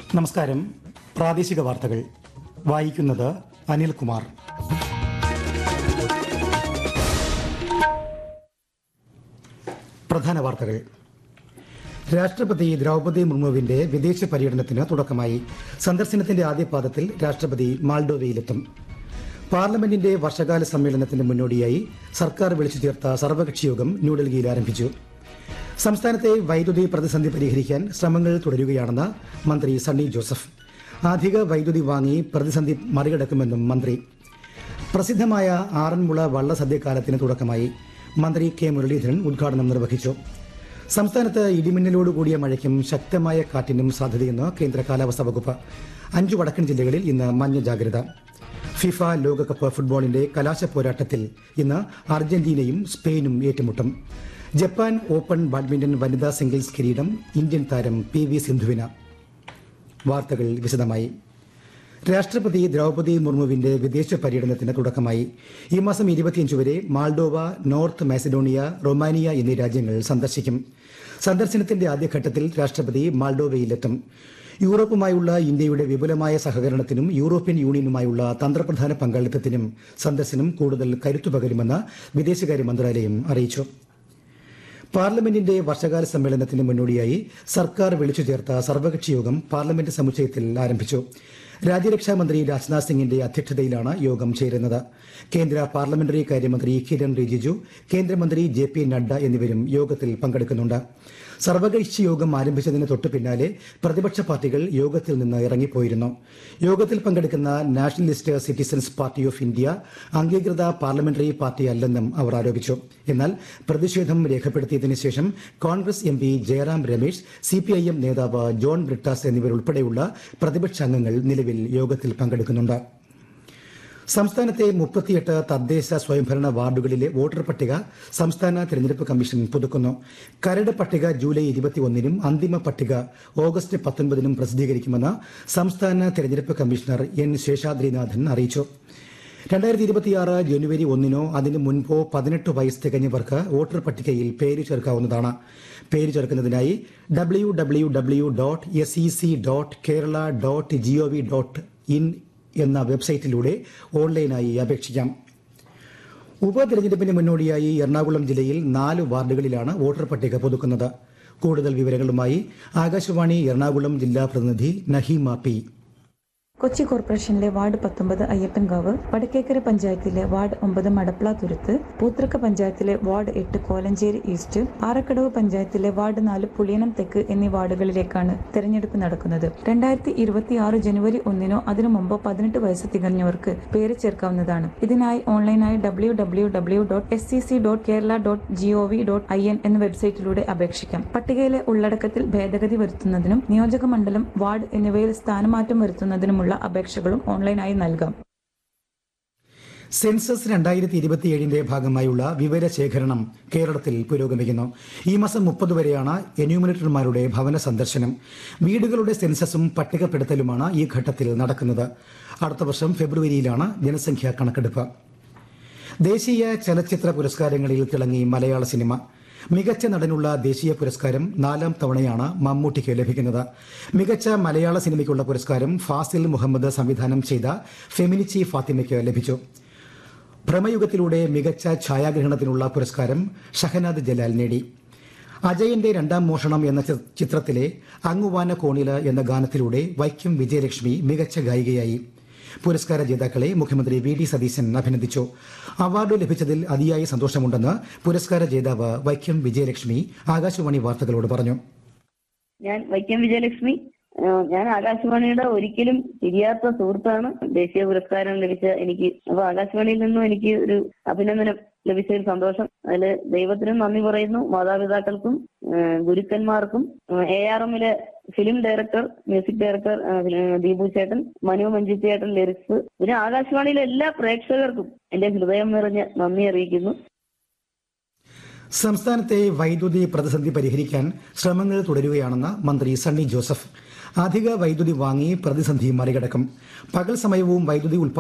നമസ്കാരം പ്രാദേശിക വാർത്തകൾ വായിക്കുന്നത് അനിൽകുമാർ പ്രധാന വാർത്തകൾ രാഷ്ട്രപതി ദ്രൗപദി മുർമുവിന്റെ വിദേശ പര്യടനത്തിന് തുടക്കമായി സന്ദർശനത്തിന്റെ ആദ്യപാദത്തിൽ രാഷ്ട്രപതി മാൾഡോവയിലെത്തും പാർലമെന്റിന്റെ വർഷകാല സമ്മേളനത്തിന് മുന്നോടിയായി സർക്കാർ വിളിച്ചു ചേർത്ത സർവകക്ഷി യോഗം ന്യൂഡൽഹിയിൽ ആരംഭിച്ചു സംസ്ഥാനത്തെ വൈദ്യുതി പ്രതിസന്ധി പരിഹരിക്കാൻ ശ്രമങ്ങൾ തുടരുകയാണെന്ന് മന്ത്രി സണ്ണി ജോസഫ് അധിക വൈദ്യുതി വാങ്ങി പ്രതിസന്ധി മറികടക്കുമെന്നും മന്ത്രി പ്രസിദ്ധമായ ആറന്മുള വള്ളസദ്യക്കാലത്തിന് തുടക്കമായി മന്ത്രി കെ മുരളീധരൻ ഉദ്ഘാടനം നിർവഹിച്ചു സംസ്ഥാനത്ത് ഇടിമിന്നലോട് കൂടിയ മഴയ്ക്കും ശക്തമായ കാറ്റിനും സാധ്യതയെന്ന് കേന്ദ്ര കാലാവസ്ഥാ വകുപ്പ് അഞ്ചു വടക്കൻ ജില്ലകളിൽ ഇന്ന് മഞ്ഞ ജാഗ്രത ഫിഫ ലോകകപ്പ് ഫുട്ബോളിന്റെ കലാശ പോരാട്ടത്തിൽ ഇന്ന് അർജന്റീനയും സ്പെയിനും ഏറ്റുമുട്ടും ജപ്പാൻ ഓപ്പൺ ബാഡ്മിന്റൺ വനിതാ സിംഗിൾസ് കിരീടം ഇന്ത്യൻ താരം പി വി സിന്ധുവിന് വാർത്തകൾ വിശദമായി രാഷ്ട്രപതി ദ്രൗപദി മുർമുവിന്റെ വിദേശ പര്യടനത്തിന് തുടക്കമായി ഈ മാസം ഇരുപത്തിയഞ്ച് വരെ മാൾഡോവ നോർത്ത് മാസിഡോണിയ റൊമാനിയ എന്നീ രാജ്യങ്ങൾ സന്ദർശിക്കും സന്ദർശനത്തിന്റെ ആദ്യഘട്ടത്തിൽ രാഷ്ട്രപതി മാൾഡോവയിലെത്തും യൂറോപ്പുമായുള്ള ഇന്ത്യയുടെ വിപുലമായ സഹകരണത്തിനും യൂറോപ്യൻ യൂണിയനുമായുള്ള തന്ത്രപ്രധാന പങ്കാളിത്തത്തിനും സന്ദർശനം കൂടുതൽ കരുത്തു പകരുമെന്ന് വിദേശകാര്യ മന്ത്രാലയം അറിയിച്ചു പാർലമെന്റിന്റെ വർഷകാല സമ്മേളനത്തിന് മുന്നോടിയായി സർക്കാർ വിളിച്ചു ചേർത്ത സർവകക്ഷി യോഗം പാർലമെന്റ് സമുച്ചയത്തിൽ ആരംഭിച്ചു രാജ്യരക്ഷാ മന്ത്രി രാജ്നാഥ് സിംഗിന്റെ അധ്യക്ഷതയിലാണ് യോഗം ചേരുന്നത് കേന്ദ്ര പാർലമെന്ററി കാര്യമന്ത്രി കിരൺ റിജിജു കേന്ദ്രമന്ത്രി ജെ പി നഡ്ഡ എന്നിവരും യോഗത്തിൽ പങ്കെടുക്കുന്നുണ്ട് സർവകക്ഷി യോഗം ആരംഭിച്ചതിന് തൊട്ടു പിന്നാലെ പ്രതിപക്ഷ പാർട്ടികൾ യോഗത്തിൽ നിന്ന് ഇറങ്ങിപ്പോയിരുന്നു യോഗത്തിൽ പങ്കെടുക്കുന്ന nationalist citizens party of India അംഗീകൃത പാർലമെന്ററി പാർട്ടി അല്ലെന്നും അവർ ആരോപിച്ചു എന്നാൽ പ്രതിഷേധം രേഖപ്പെടുത്തിയതിനു ശേഷം Congress M P Jairam Ramesh CPIM നേതാവ് ജോൺ ബ്രിട്ടാസ് എന്നിവരുൾപ്പെടെയുള്ള പ്രതിപക്ഷ അംഗങ്ങൾ നിലവിൽ യോഗത്തിൽ പങ്കെടുക്കുന്നുണ്ട് സംസ്ഥാനത്തെ മുപ്പത്തിയെട്ട് തദ്ദേശ സ്വയംഭരണ വാർഡുകളിലെ വോട്ടർ പട്ടിക സംസ്ഥാന തെരഞ്ഞെടുപ്പ് കമ്മീഷൻ പുതുക്കുന്നു കരട് പട്ടിക ജൂലൈ ഇരുപത്തിയൊന്നിനും അന്തിമ പട്ടിക ഓഗസ്റ്റ് പത്തൊൻപതിനും പ്രസിദ്ധീകരിക്കുമെന്ന് സംസ്ഥാന തെരഞ്ഞെടുപ്പ് കമ്മീഷണർ എൻ ശേഷാദ്രിനാഥൻ അറിയിച്ചു രണ്ടായിരത്തി ഇരുപത്തിയാറ് ജനുവരി ഒന്നിനോ അതിന് മുൻപോ പതിനെട്ട് വയസ്സ് തികഞ്ഞവർക്ക് വോട്ടർ പട്ടികയിൽ പേര് ചേർക്കാവുന്നതാണ് പേര് ചേർക്കുന്നതിനായി W W W dot S E C dot Kerala dot G O V dot in എന്ന വെബ്സൈറ്റിലൂടെ ഓൺലൈനായി അപേക്ഷിക്കാം ഉപതെരഞ്ഞെടുപ്പിന് മുന്നോടിയായി എറണാകുളം ജില്ലയിൽ നാല് വാർഡുകളിലാണ് വോട്ടർ പട്ടിക പുതുക്കുന്നത് കൂടുതൽ വിവരങ്ങളുമായി ആകാശവാണി എറണാകുളം ജില്ലാ പ്രതിനിധി നഹീമ പി കൊച്ചി കോർപ്പറേഷനിലെ വാർഡ് പത്തൊമ്പത് അയ്യപ്പൻകാവ് വടക്കേക്കര പഞ്ചായത്തിലെ വാർഡ് ഒമ്പത് മടപ്ല തുരുത്ത് പൂത്രക്ക പഞ്ചായത്തിലെ വാർഡ് എട്ട് കോലഞ്ചേരി ഈസ്റ്റ് ആറക്കടവ് പഞ്ചായത്തിലെ വാർഡ് നാല് പുളിയനം തെക്ക് എന്നീ വാർഡുകളിലേക്കാണ് തെരഞ്ഞെടുപ്പ് നടക്കുന്നത് രണ്ടായിരത്തി ഇരുപത്തി ആറ് ജനുവരി ഒന്നിനോ അതിനു മുമ്പോ പതിനെട്ട് വയസ്സ് തികഞ്ഞവർക്ക് പേര് ചേർക്കാവുന്നതാണ് ഇതിനായി ഓൺലൈനായി W W W dot S C C dot Kerala dot G O V dot I N എന്ന വെബ്സൈറ്റിലൂടെ അപേക്ഷിക്കാം പട്ടികയിലെ ഉള്ളടക്കത്തിൽ ഭേദഗതി വരുത്തുന്നതിനും നിയോജക മണ്ഡലം വാർഡ് എന്നിവയിൽ സ്ഥാനമാറ്റം വരുത്തുന്നതിനുമുള്ള അപേക്ഷകളും ഓൺലൈനായി നൽകാം സെൻസസ് രണ്ടായിരത്തി ഇരുപത്തിയേഴിന്റെ ഭാഗമായുള്ള വിവരശേഖരണം കേരളത്തിൽ പുരോഗമിക്കുന്നു ഈ മാസം മുപ്പത് വരെയാണ് എന്യൂമിനേറ്റർമാരുടെ ഭവന സന്ദർശനം വീടുകളുടെ സെൻസസും പട്ടികപ്പെടുത്തലുമാണ് ഈ ഘട്ടത്തിൽ നടക്കുന്നത് അടുത്ത വർഷം ഫെബ്രുവരിയിലാണ് ജനസംഖ്യാ കണക്കെടുപ്പ് ദേശീയ ചലച്ചിത്ര പുരസ്കാരങ്ങളിൽ തിളങ്ങി മലയാള സിനിമ മികച്ച നടനുള്ള ദേശീയ പുരസ്കാരം നാലാം തവണയാണ് മമ്മൂട്ടിക്ക് ലഭിക്കുന്നത് മികച്ച മലയാള സിനിമയ്ക്കുള്ള പുരസ്കാരം ഫാസിൽ മുഹമ്മദ് സംവിധാനം ചെയ്ത ഫെമിനിച്ചി ഫാത്തിമയ്ക്ക് ലഭിച്ചു ഭ്രമയുഗത്തിലൂടെ മികച്ച ഛായാഗ്രഹണത്തിനുള്ള പുരസ്കാരം ഷഹനാദ് ജലാൽ നേടി അജയന്റെ രണ്ടാം മോഷണം എന്ന ചി- ചിത്രത്തിലെ അങ്ങുവാന കോണില എന്ന ഗാനത്തിലൂടെ വൈക്കം വിജയലക്ഷ്മി മികച്ച ഗായികയായി പുരസ്കാര ജേതാക്കളെ മുഖ്യമന്ത്രി വി ഡി സതീശൻ അഭിനന്ദിച്ചു അവാർഡ് ലഭിച്ചതിൽ അതിയായ സന്തോഷമുണ്ടെന്ന് പുരസ്കാര ജേതാവ് വൈക്കം വിജയലക്ഷ്മി ആകാശവാണി വാർത്തകളോട് പറഞ്ഞു ഞാൻ വൈക്കം വിജയലക്ഷ്മി ഏഹ് ഞാൻ ആകാശവാണിയുടെ ഒരിക്കലും തിരിയാത്ത സുഹൃത്താണ് ദേശീയ പുരസ്കാരം ലഭിച്ച എനിക്ക് അപ്പൊ ആകാശവാണിയിൽ നിന്നും എനിക്ക് ഒരു അഭിനന്ദനം ലഭിച്ചതിൽ സന്തോഷം അതിൽ ദൈവത്തിനും നന്ദി പറയുന്നു മാതാപിതാക്കൾക്കും ഏഹ് ഗുരുക്കന്മാർക്കും എ ആർ എമ്മിലെ ഫിലിം ഡയറക്ടർ മ്യൂസിക് ഡയറക്ടർ ഏഹ് ദീപു ചേട്ടൻ മനു മഞ്ജു ചേട്ടൻ ലിറിക്സ് പിന്നെ ആകാശവാണിയിലെ എല്ലാ പ്രേക്ഷകർക്കും എന്റെ ഹൃദയം നിറഞ്ഞ് നന്ദി അറിയിക്കുന്നു സംസ്ഥാനത്തെ വൈദ്യുതി പ്രതിസന്ധി പരിഹരിക്കാൻ ശ്രമങ്ങൾ തുടരുകയാണെന്ന് മന്ത്രി സണ്ണി ജോസഫ് അധിക വൈദ്യുതി വാങ്ങി പ്രതിസന്ധി മറികടക്കും പകൽ സമയവും വൈദ്യുതി ഉൽപ്പാദനം